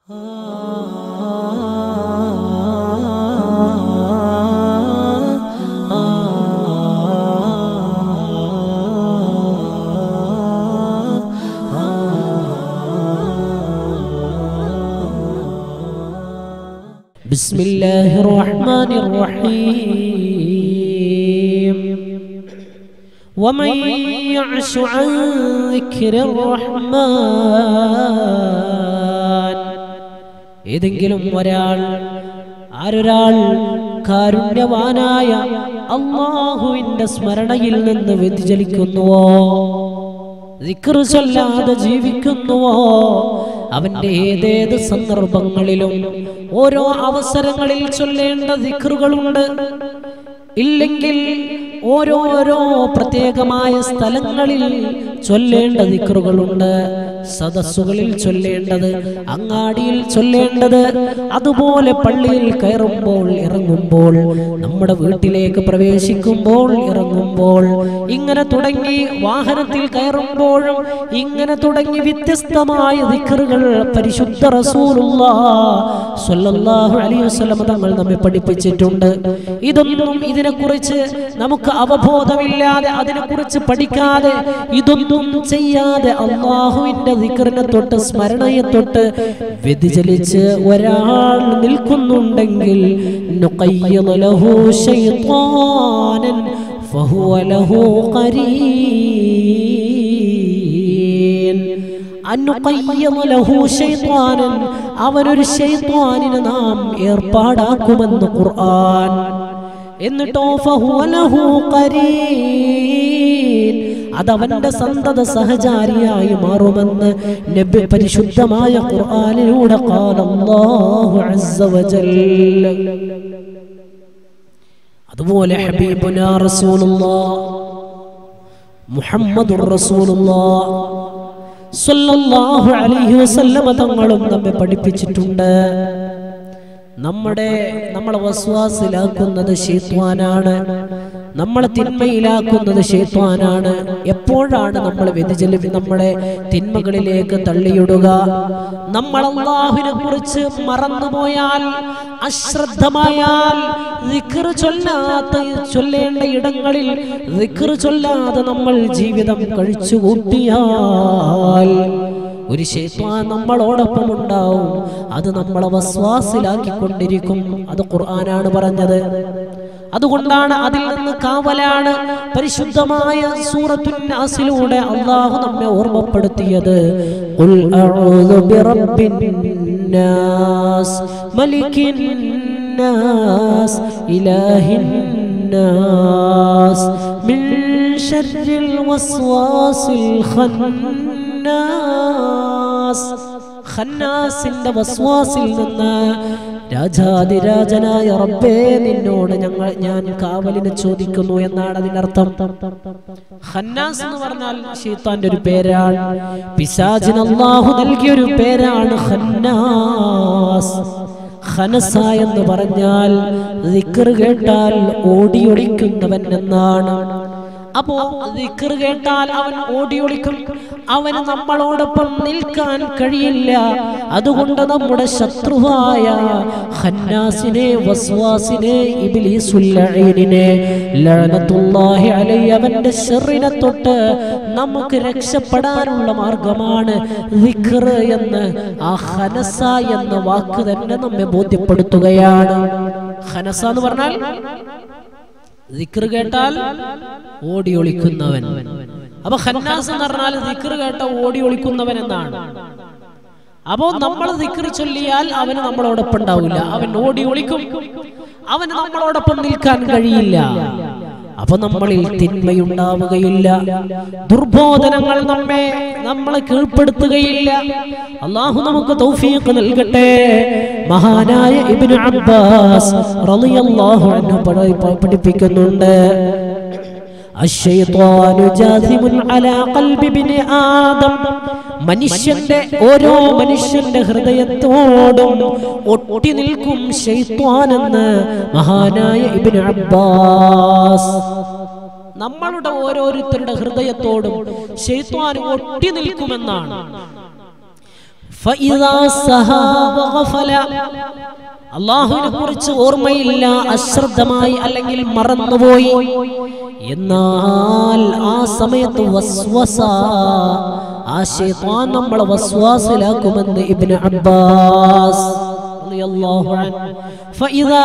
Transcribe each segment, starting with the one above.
بسم الله الرحمن الرحيم ومن يعش عن ذكر الرحمن ഏതെങ്കിലും ഒരാൾ ആരൊരാൾ കാരുണ്യവാനായ അള്ളാഹുവിന്റെ സ്മരണയിൽ നിന്ന് വ്യതിചലിക്കുന്നുവോ ദിക്റ് ചൊല്ലാതെ ജീവിക്കുന്നുവോ അവന്റെ ഏതേത് സന്ദർഭങ്ങളിലും ഓരോ അവസരങ്ങളിൽ ചൊല്ലേണ്ട ദിക്റുകളുണ്ട് ഇല്ലെങ്കിൽ ഓരോരോ പ്രത്യേകമായ സ്ഥലങ്ങളിൽ ചൊല്ലേണ്ട ദിക്റുകളുണ്ട് സദസ്സുകളിൽ ചൊല്ലേണ്ടത് അങ്ങാടിയിൽ ചൊല്ലേണ്ടത് അതുപോലെ പള്ളിയിൽ കയറുമ്പോൾ ഇറങ്ങുമ്പോൾ നമ്മുടെ വീട്ടിലേക്ക് പ്രവേശിക്കുമ്പോൾ ഇറങ്ങുമ്പോൾ ഇങ്ങനെ തുടങ്ങി വാഹനത്തിൽ കയറുമ്പോഴും ഇങ്ങനെ തുടങ്ങി വ്യത്യസ്തമായ ദിക്റുകൾ പരിശുദ്ധ റസൂലുള്ള സ്വല്ലല്ലാഹു അലൈഹി വസല്ലം തങ്ങൾ നമ്മെ പഠിപ്പിച്ചിട്ടുണ്ട് ഇതൊന്നും ഇതിനെക്കുറിച്ച് നമുക്ക് അവബോധമില്ലാതെ അതിനെക്കുറിച്ച് പഠിക്കാതെ ഇതൊന്നും ചെയ്യാതെ അള്ളാഹുവിന്റെ ദിക്റിനെ തൊട്ട് സ്മരണയെ തൊട്ട് വ്യതിചലിച്ച് ഒരാൾ നിൽക്കുന്നുണ്ടെങ്കിൽ നുഖയ്യിദ് ലഹു ശൈത്വാനൻ ഫഹുവ ലഹു ഖരീൻ അന്നുഖയ്യിദ് ലഹു ശൈത്വാനൻ അവനൊരു ശൈത്വാനിനെ നാം ഏർപ്പാടാക്കുമെന്ന് ഖുർആൻ എന്നിട്ടോ ഫഹുവ ലഹു ഖരീൻ അതവന്റെ സന്തത സഹചാരിയായി മാറുമെന്ന് നബി പരിശുദ്ധമായ ഖുർആനിലൂടെ ഖാല അല്ലാഹു അസ്സ വജൽ അതുപോലെ ഹബീബുനാ റസൂലുള്ളാഹ് മുഹമ്മദുർ റസൂലുള്ളാഹ് സ്വല്ലല്ലാഹു അലൈഹി വസല്ലമ തങ്ങളും നമ്മെ പഠിപ്പിച്ചിട്ടുണ്ട് നമ്മുടെ നമ്മളെ വസ്വാസിലാക്കുന്നത് ഷേത്വാനാണ് നമ്മളെ തിന്മയിലാക്കുന്നത് ഷേത്വാനാണ് എപ്പോഴാണ് നമ്മൾ വ്യതിചലി നമ്മളെ തിന്മകളിലേക്ക് തള്ളിയിടുക നമ്മൾ അള്ളാഹുവിനെ കുറിച്ച് മറന്നുപോയാൽ അശ്രദ്ധമായാൽ ദിക്റ് ചൊല്ലാത്ത ചൊല്ലേണ്ട ഇടങ്ങളിൽ ദിക്റ് ചൊല്ലാതെ നമ്മൾ ജീവിതം കഴിച്ചു കൂട്ടിയാൽ ഒരു ശൈത്വാൻ നമ്മളോടൊപ്പം ഉണ്ടാവും അത് നമ്മളെ വസ്വാസിലാക്കിക്കൊണ്ടിരിക്കും അത് ഖുർആനാണ് പറഞ്ഞത് അതുകൊണ്ടാണ് അതിൽ നിന്ന് കാവലാണ് പരിശുദ്ധമായ സൂറത്തുൻ നാസിലൂടെ അള്ളാഹു നമ്മെ ഓർമ്മപ്പെടുത്തിയത് ഖുൽ അഊദു ബിറബ്ബിൻ നാസ് മലിക്കിൻ നാസ് ഇലാഹിൻ നാസ് മിൻ ശർരിൽ വസ്വാസിൽ ഖന്നാസ് ഖന്നാസിന്റെ വസ്വാസിൽ നിന്ന് രാജാതിരാജനായ റബ്ബേ നിന്നോട് ഞങ്ങൾ ഞാൻ കാവലിനെ ചോദിക്കുന്നു എന്നാണ് അതിനർത്ഥം ഖന്നാസ് എന്ന് പറഞ്ഞാൽ ഷീത്താന്റെ ഒരു പേരാണ് പിശാചിന് അള്ളാഹു നൽകിയ ഒരു പേരാണ് ഖന്നാസ് ഖനസ എന്ന് പറഞ്ഞാൽ ദിക്ർ കേട്ടാൽ ഓടിയൊളിക്കുന്നവൻ എന്നാണ് അപ്പോ ദിക്ർ കേട്ടാൽ അവൻ ഓടിയൊളിക്കും അവന് നമ്മളോടൊപ്പം നിൽക്കാൻ കഴിയില്ല അതുകൊണ്ട് നമ്മുടെ ശത്രുവായ ഖന്നാസിനെ വസ്വാസിനെ ഇബ്ലീസുല്ലഈനിനെ ലഅനത്തുല്ലാഹി അലൈഹി അവന്റെ ശർറിനെ തൊട്ട് നമുക്ക് രക്ഷപ്പെടാനുള്ള മാർഗമാണ് ദിക്ർ എന്ന് ആ ഖനസ എന്ന വാക്ക് തന്നെ നമ്മെ ബോധ്യപ്പെടുത്തുകയാണ് ഖനസ എന്ന് പറഞ്ഞാൽ ദിക്ർ കേട്ടാൽ ഓടി ഒളിക്കുന്നവൻ അപ്പൊ ഖന്നാസ് എന്ന് പറഞ്ഞാൽ ദിക്ർ കേട്ട ഓടി ഒളിക്കുന്നവൻ എന്നാണ് അപ്പോ നമ്മൾ ദിക്ർ ചൊല്ലിയാൽ അവന് നമ്മളോടൊപ്പം ഉണ്ടാവില്ല അവൻ ഓടി ഒളിക്കും അവന് നമ്മളോടൊപ്പം നിൽക്കാൻ കഴിയില്ല അപ്പൊ നമ്മളിൽ തിന്മയുണ്ടാവുകയില്ല ദുർബോധനങ്ങൾ നമ്മെ നമ്മളെ കീഴ്പ്പെടുത്തുകയില്ല അള്ളാഹു നമുക്ക് തൗഫീഖ് നൽകട്ടെ മഹാനായ ഇബ്നു അബ്ബാസ് റളിയല്ലാഹു അൻഹു പഠി- പഠിപ്പിക്കുന്നുണ്ട് الشيطان جاثم على قلب ابن آدم മനുഷ്യന്റെ ഓരോ മനുഷ്യന്റെ ഹൃദയത്തോടും ഒട്ടി നിൽക്കും ഷെയ്ത്വാനെന്ന് മഹാനായ ഇബ്നു അബ്ബാസ് നമ്മളുടെ ഓരോരുത്തരുടെ ഹൃദയത്തോടും ഷെയ്ത്വാൻ ഒട്ടി നിൽക്കുമെന്നാണ് ഫഇദാ സഹാ വഗഫല അള്ളാഹുവിനെ കുറിച്ച് ഓർമ്മയില്ല അശ്രദ്ധമായി അല്ലെങ്കിൽ മറന്നുപോയി എന്നാൽ ആ സമയത്ത് വസ്വസ ആ ശൈത്താൻ നമ്മളെ വസ്വാസിലാക്കുമെന്ന് ഇബ്നു അബ്ബാസ് റളിയല്ലാഹു അൻഹു ഫഇദാ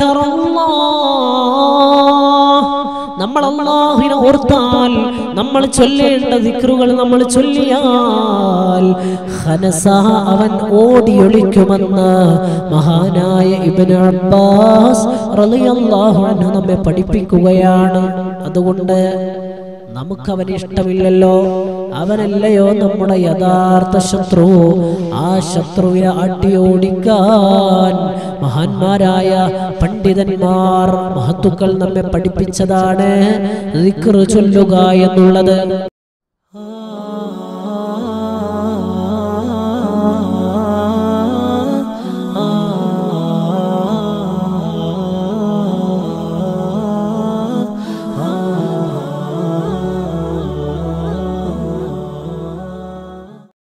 ദക്കറല്ലാഹ് നമ്മൾ അള്ളാഹുവിനെ ഓർത്താൽ നമ്മൾ ചൊല്ലേണ്ട ദിക്റുകൾ നമ്മൾ ചൊല്ലിയാൽ ഖനസ അവൻ ഓടിയൊളിക്കുമെന്ന് മഹാനായ ഇബ്നു അബ്ബാസ് റളിയല്ലാഹു അൻഹു നമ്മെ പഠിപ്പിക്കുകയാണ് അതുകൊണ്ട് നമുക്ക് അവന് ഇഷ്ടമില്ലല്ലോ അവനല്ലയോ നമ്മുടെ യഥാർത്ഥ ശത്രു ആ ശത്രുവിനെ അട്ടിയോടിക്കാൻ മഹാന്മാരായ പണ്ഡിതന്മാർ മഹത്തുക്കൾ നമ്മെ പഠിപ്പിച്ചതാണ് ദിക്റ് ചൊല്ലുക എന്നുള്ളത്